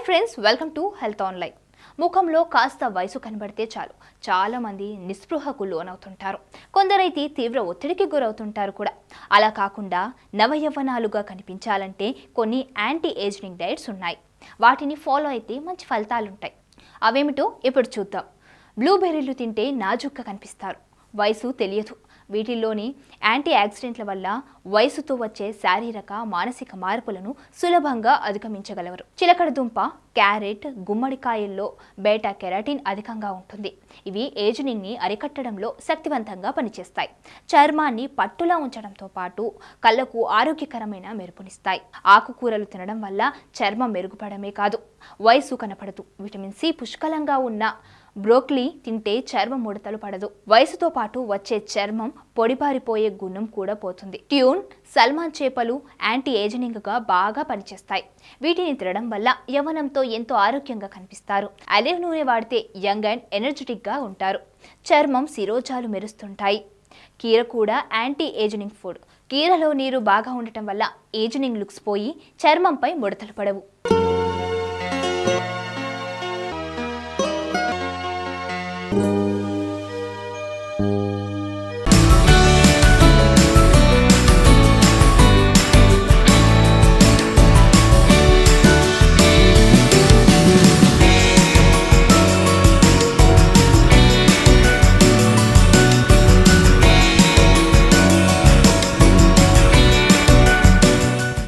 friends welcome to health online ముఖంలో కాస్త వయసు కనబడితే చాలు చాలా మంది నిస్పృహకు లోనవుతుంటారు కొందరైతే తీవ్ర ఒత్తిడికి గురవుతుంటారు కూడా అలా కాకుండా నవయవ్వనాలుగా కనిపించాలంటే కొన్ని యాంటీ ఏజింగ్ డైట్స్ ఉన్నాయి వాటిని ఫాలో అయితే మంచి ఫలితాలుంటాయి అవేమిటో ఇప్పుడు చూద్దాం బ్లూబెర్రీలు తింటే నాజుగ్గా కనిపిస్తారు వయసు తెలియదు వీటిల్లోని యాంటీ ఆక్సిడెంట్ల వల్ల వయసుతో వచ్చే శారీరక మానసిక మార్పులను సులభంగా అధిగమించగలరు చిలకడ దుంప క్యారెట్ గుమ్మడికాయల్లో బేటా కెరాటిన్ అధికంగా ఉంటుంది ఇవి ఏజినింగ్ని అరికట్టడంలో శక్తివంతంగా పనిచేస్తాయి చర్మాన్ని పట్టులా ఉంచడంతో పాటు కళ్ళకు ఆరోగ్యకరమైన మెరుపునిస్తాయి ఆకుకూరలు తినడం వల్ల చర్మం మెరుగుపడమే కాదు వయసు కనపడదు విటమిన్ సి పుష్కలంగా ఉన్న బ్రోక్లీ తింటే చర్మం ముడతలు పడదు వయసుతో పాటు వచ్చే చర్మం పొడిపారిపోయే గుణం కూడా పోతుంది ట్యూన్ సల్మాన్ చేపలు యాంటీ ఏజింగ్ గా బాగా పనిచేస్తాయి వీటిని తినడం వల్ల యవ్వనంతో ఎంతో ఆరోగ్యంగా కనిపిస్తారు అలివ్ నూనె వాడితే యంగ్ అండ్ ఎనర్జెటిక్ గా ఉంటారు చర్మం శిరోజాలు మెరుస్తుంటాయి కీర కూడా యాంటీ ఏజింగ్ ఫుడ్ కీరలో నీరు బాగా ఉండటం వల్ల ఏజింగ్ లుక్స్ పోయి చర్మంపై ముడతలు పడవు